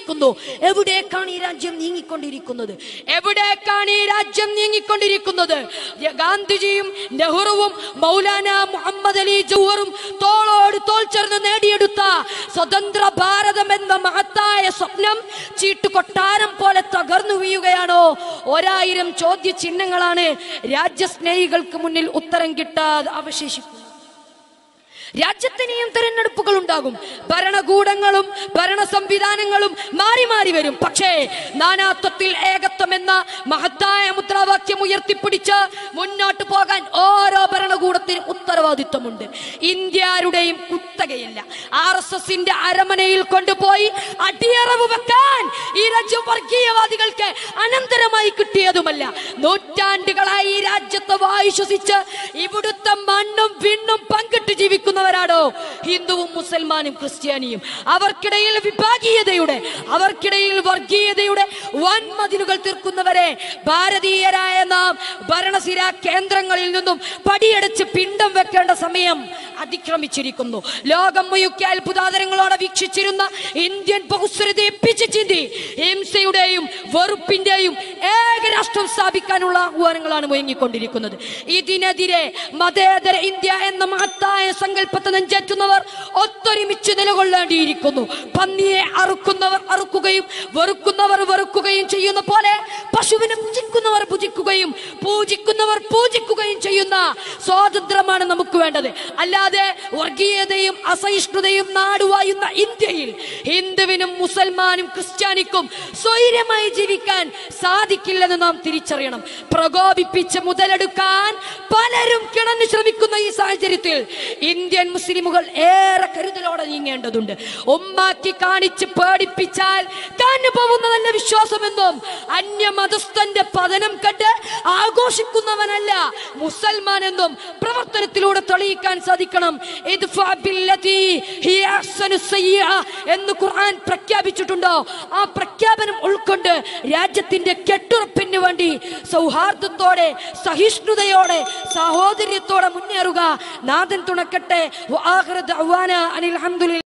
നീങ്ങിക്കൊണ്ടിരിക്കുന്നു എവിടേക്കാണ് ഈ രാജ്യം നീങ്ങിക്കൊണ്ടിരിക്കുന്നത് എവിടേക്കാണ് ഈ രാജ്യം നീങ്ങിക്കൊണ്ടിരിക്കുന്നത് ഗാന്ധിജിയും നെഹ്റുവും മൗലാന മുഹമ്മദ് അലി ജൗഹറും തോളോട് തോൾ ചേർന്ന് നേടിയെടുത്ത സ്വതന്ത്ര ഭാരതം എന്ന മഹത്തായ സ്വപ്നം ചീട്ടുകൊട്ടാരം പോലെ തകർന്നു വീഴുകയാണോ ഒരായിരം ചോദ്യ ചിഹ്നങ്ങളാണ് രാജ്യസ്നേഹികൾക്ക് മുന്നിൽ ഉത്തരം കിട്ടാതെ അവശേഷിക്കുന്നത് രാജ്യത്തിനെയും തെരഞ്ഞെടുപ്പുകൾ ഉണ്ടാകും ഭരണകൂടങ്ങളും ഭരണ സംവിധാനങ്ങളും മാറി മാറി വരും പക്ഷേ നാനാത്വത്തിൽ ഏകത്വം എന്ന മഹത്തായ മുദ്രാവാക്യം ഉയർത്തിപ്പിടിച്ച് മുന്നോട്ട് പോകാൻ ഓരോ ഭരണകൂടത്തിനും ഉത്തരവാദിത്വമുണ്ട് ഇന്ത്യരുടെയും കുത്തകയല്ല ആർ എസ് എസിന്റെ അരമനയിൽ കൊണ്ടുപോയി അടിയറവ് വെക്കാൻ ഈ രാജ്യം വർഗീയവാദികൾക്ക് അനന്തരമായി കിട്ടിയതുമല്ല നൂറ്റാണ്ടുകളായി ഈ രാജ്യത്തെ വായു ശ്വസിച്ച് ഇവിടുത്തെ മണ്ണും വിണ്ണും പങ്കിട്ട് ജീവിക്കുന്നവരാണോ ഹിന്ദുവും മുസൽമാനും ക്രിസ്ത്യാനിയും അവർക്കിടയിൽ വിഭാഗീയതയുടെ അവർക്കിടയിൽ വർഗീയതയുടെ വൻമതിലുകൾ തീർക്കുന്നവരെ ഭാരതീയരായ നാം ഭരണസിര കേന്ദ്രങ്ങളിൽ നിന്നും പടിയടച്ച് പിണ്ടം വെക്കേണ്ട സമയം അതിക്രമിച്ചിരിക്കുന്നു ലോകം മുഴുക്കെ അത്ഭുതാതരങ്ങളോടെ വീക്ഷിച്ചിരുന്ന ഇന്ത്യൻ ബഹുസ്വരതയെ പിച്ചു ചിന്തി ഹിംസയുടെയും വെറുപ്പിന്റെയും ഏകരാഷ്ട്രം സ്ഥാപിക്കാനുള്ള ആഹ്വാനങ്ങളാണ് മുഴങ്ങിക്കൊണ്ടിരിക്കുന്നത് ഇതിനെതിരെ മതേതര ഇന്ത്യ എന്ന മഹത്തായ സങ്കല്പത്തെ നെഞ്ചേറ്റുന്നവർ ഒത്തൊരുമിച്ച് നിലകൊള്ളേണ്ടിയിരിക്കുന്നു പന്നിയെ അറുക്കുന്നവർ അറുക്കുകയും വെറുക്കുന്നവർ വെറുക്കുകയും ചെയ്യുന്ന പോലെ പശുവിനെ ഭുജിക്കുന്നവർ ഭുജിക്കുകയും പൂജിക്കുന്നവർ പൂജിക്കുകയും ചെയ്യുന്ന സ്വാതന്ത്ര്യമാണ് നമുക്ക് വേണ്ടത് അല്ലാതെ വർഗീയതയും അസഹിഷ്ണുതയും നാടുവായുന്ന ഇന്ത്യയിൽ ഹിന്ദുവിനും മുസൽമാനും ക്രിസ്ത്യാനിക്കും സ്വൈര്യമായി ജീവിക്കാൻ സാധിക്കില്ലെന്ന് നാം തിരിച്ചറിയണം പ്രകോപിപ്പിച്ച് മുതലെടുക്കാൻ പലരും കിണഞ്ഞു ശ്രമിക്കുന്ന ഈ സാഹചര്യത്തിൽ ഇന്ത്യൻ മുസ്ലിമുകൾ ഏറെ കരുതലോടെ നീങ്ങേണ്ടതുണ്ട് ഉമ്മാക്കി കാണിച്ച് പേടിപ്പിച്ചാൽ കാഞ്ഞു പോകുന്നതല്ല വിശ്വാസമെന്നും അന്യമതസ്ഥന്റെ പതനം കണ്ട് ആഘോഷിക്കുന്നവനല്ല മുസൽമാൻ എന്നും പ്രവർത്തനത്തിലൂടെ തെളിയിക്കാൻ സാധിക്കണം ഇദ്ഫഅ ബില്ലതി ഹിയ അഹ്സനു സയ്യിഅ എന്ന് ഖുർആൻ പ്രഖ്യാപിച്ചിട്ടുണ്ടോ ആ പ്രഖ്യാപനം ഉൾക്കൊണ്ട് രാജ്യത്തിന്റെ കെട്ടുറപ്പിന് വേണ്ടി സൗഹാർദ്ദത്തോടെ സഹിഷ്ണുതയോടെ സഹോദര്യത്തോടെ മുന്നേറുക നാഥൻ തുണക്കട്ടെ വആഖിറു ദഅ്വാന അനിൽ ഹംദുലില്ലാ